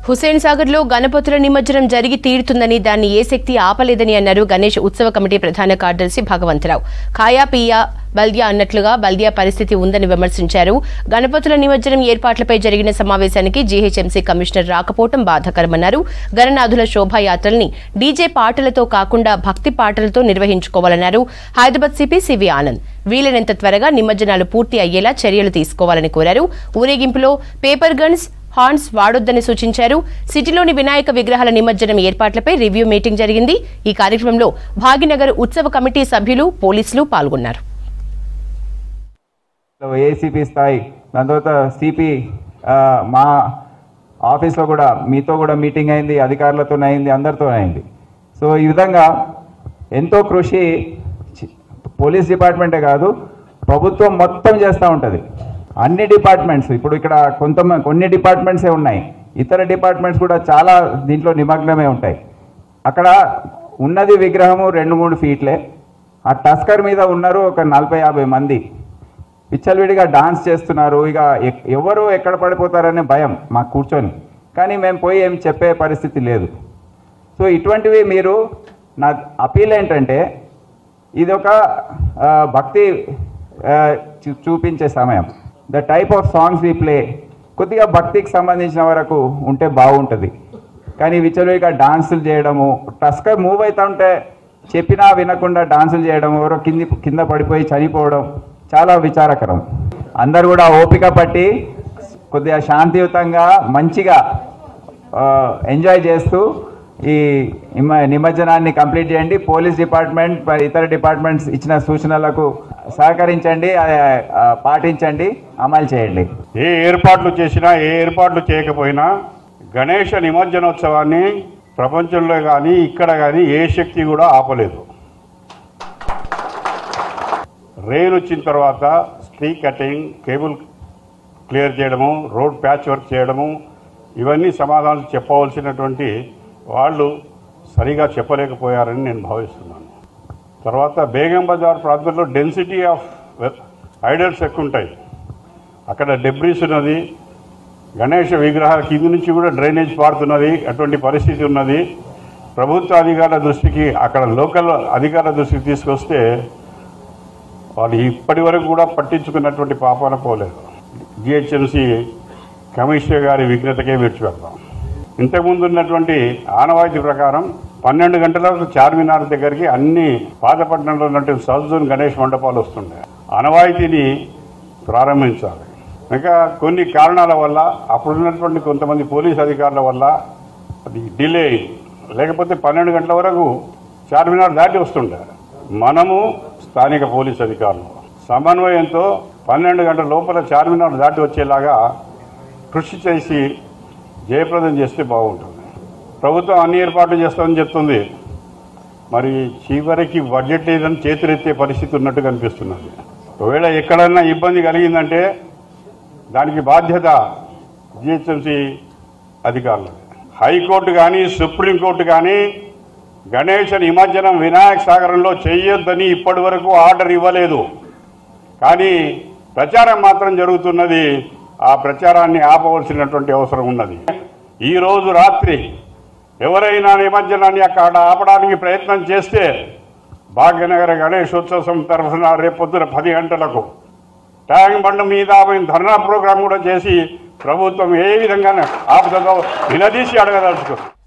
హుసేన్ సాగర్ లో గణపతుల నిమజ్జనం జరిగి తీరుతుందని దాన్ని ఏ శక్తి ఆపలేదని అన్నారు గణేష్ ఉత్సవ కమిటీ ప్రధాన కార్యదర్శి భగవంతరావు ఖాయా పియా బల్దియా అన్నట్లుగా బల్దియా పరిస్థితి ఉందని విమర్శించారు గణపతుల నిమజ్జనం ఏర్పాట్లపై జరిగిన సమావేశానికి జీహెచ్ఎంసీ కమిషనర్ రాకపోవటం బాధాకరమన్నారు గణనాథుల శోభాయాత్రల్ని డీజే పాటలతో కాకుండా భక్తి పాటలతో నిర్వహించుకోవాలన్నారు హైదరాబాద్ సిపి సివి ఆనంద్ వీలైనంత త్వరగా నిమజ్జనాలు పూర్తి అయ్యేలా చర్యలు తీసుకోవాలని కోరారు ఊరేగింపులో పేపర్ గన్స్ హార్న్స్ వాడొద్దని సూచించారు సిటీలోని వినాయక విగ్రహాల నిమజ్జనం ఏర్పాట్లపై రివ్యూ మీటింగ్ జరిగింది ఈ కార్యక్రమంలో భాగ్యనగర్ ఉత్సవ కమిటీ సభ్యులు పోలీసులు పాల్గొన్నారు ఏసీపీ స్థాయి దాని తర్వాత సిపి మా ఆఫీస్లో కూడా మీతో కూడా మీటింగ్ అయింది అధికారులతో అయింది అందరితో అయింది సో ఈ విధంగా ఎంతో కృషి చి- పోలీస్ డిపార్ట్మెంటే కాదు ప్రభుత్వం మొత్తం చేస్తూ ఉంటుంది అన్ని డిపార్ట్మెంట్స్ ఇప్పుడు ఇక్కడ కొంత కొన్ని డిపార్ట్మెంట్సే ఉన్నాయి ఇతర డిపార్ట్మెంట్స్ కూడా చాలా దీంట్లో నిమగ్నమే ఉంటాయి అక్కడ ఉన్నది విగ్రహము రెండు మూడు ఫీట్లే ఆ టస్కర్ మీద ఉన్నారు ఒక నలభై యాభై మంది విచ్చలవిడిగా డాన్స్ చేస్తున్నారు ఇక ఎక్- ఎవరు ఎక్కడ పడిపోతారనే భయం మాకు కూర్చొని కానీ మేము పోయి ఏం చెప్పే పరిస్థితి లేదు సో ఇటువంటివి మీరు నా అపీల్ ఏంటంటే ఇది ఒక ఆ, భక్తి ఆ, చూ- చూపించే సమయం the type of songs we play కొద్దిగా భక్తికి సంబంధించిన వరకు ఉంటే బాగుంటుంది కానీ విచ్చలవిడిగా డాన్సులు చేయడము టస్కర్ మూవ్ అవుతా ఉంటే చెప్పినా వినకుండా డాన్సులు చేయడం ఎవరో కింది కింద పడిపోయి చనిపోవడం చాలా విచారకరం అందరు కూడా ఓపిక పట్టి కొద్దిగా శాంతియుతంగా మంచిగా ఆ, ఎంజాయ్ చేస్తూ ఈ నిమ- నిమజ్జనాన్ని కంప్లీట్ చేయండి పోలీస్ డిపార్ట్మెంట్ మరి ఇతర డిపార్ట్మెంట్స్ ఇచ్చిన సూచనలకు సహకరించండి ఆ, ఆ, పాటించండి అమలు చేయండి ఏ ఏర్పాట్లు చేసినా ఏ ఏర్పాట్లు చేయకపోయినా గణేష నిమజ్జనోత్సవాన్ని ప్రపంచంలో కానీ ఇక్కడ కానీ ఏ శక్తి కూడా ఆపలేదు రెయిన్ వచ్చిన తర్వాత స్ట్రీ కటింగ్ కేబుల్ క్లియర్ చేయడము రోడ్ ప్యాచ్ వర్క్ చేయడము ఇవన్నీ సమాధానాలు చెప్పవలసినటువంటి వాళ్ళు సరిగా చెప్పలేకపోయారని నేను భావిస్తున్నాను తర్వాత బేగం బజార్ ప్రాంతంలో డెన్సిటీ ఆఫ్ ఐడల్స్ ఎక్కువ ఉంటాయి అక్కడ డెబ్రీస్ ఉన్నది గణేష విగ్రహాల కింది నుంచి కూడా డ్రైనేజ్ పారుతున్నది అటువంటి పరిస్థితి ఉన్నది ప్రభుత్వ అధికారుల దృష్టికి అక్కడ లోకల్ అధికారుల దృష్టికి తీసుకొస్తే వాళ్ళు ఇప్పటి వరకు కూడా పట్టించుకున్నటువంటి పాపాన పోలేదు జిహెచ్ఎంసి కమిషనర్ గారి విఘ్నతకే విడిచిపెడతాం ఇంతకుముందు ఉన్నటువంటి ఆనవాయితీ ప్రకారం పన్నెండు గంటలకు చార్మినార్ దగ్గరికి అన్ని పాతపట్నంలో ఉన్నటువంటి సౌత్ జోన్ గణేష్ మండపాలు వస్తుండే ఆనవాయితీని ప్రారంభించాలి ఇంకా కొన్ని కారణాల వల్ల అప్పుడున్నటువంటి కొంతమంది పోలీస్ అధికారుల వల్ల అది డిలే అయింది లేకపోతే పన్నెండు గంటల వరకు చార్మినార్ దాటి వస్తుండే మనము స్థానిక పోలీస్ అధికారులు సమన్వయంతో పన్నెండు గంటల లోపల చార్మినార్ దాటి వచ్చేలాగా కృషి చేసి జయప్రదం చేస్తే బాగుంటుంది ప్రభుత్వం అన్ని ఏర్పాట్లు చేస్తామని చెప్తుంది మరి చివరికి బడ్జెట్ లేదని చేతులెత్తే పరిస్థితి ఉన్నట్టు కనిపిస్తున్నది ఒకవేళ ఎక్కడన్నా ఇబ్బంది కలిగిందంటే దానికి బాధ్యత జిహెచ్ఎంసి అధికారులు హైకోర్టు కానీ సుప్రీంకోర్టు కానీ గణేష నిమజ్జనం వినాయక సాగరంలో చేయొద్దని ఇప్పటి వరకు ఆర్డర్ ఇవ్వలేదు కానీ ప్రచారం మాత్రం జరుగుతున్నది ఆ ప్రచారాన్ని ఆపవలసినటువంటి అవసరం ఉన్నది ఈ రోజు రాత్రి ఎవరైనా నిమజ్జనాన్ని అక్కడ ఆపడానికి ప్రయత్నం చేస్తే భాగ్యనగర గణేశోత్సవం తరఫున రేపొద్దున పది గంటలకు ట్యాంక్ బండ్ మీద మేము ధర్నా ప్రోగ్రాం కూడా చేసి ప్రభుత్వం ఏ విధంగా ఆపుతుందో నిలదీసి అడగదలుచుకుంది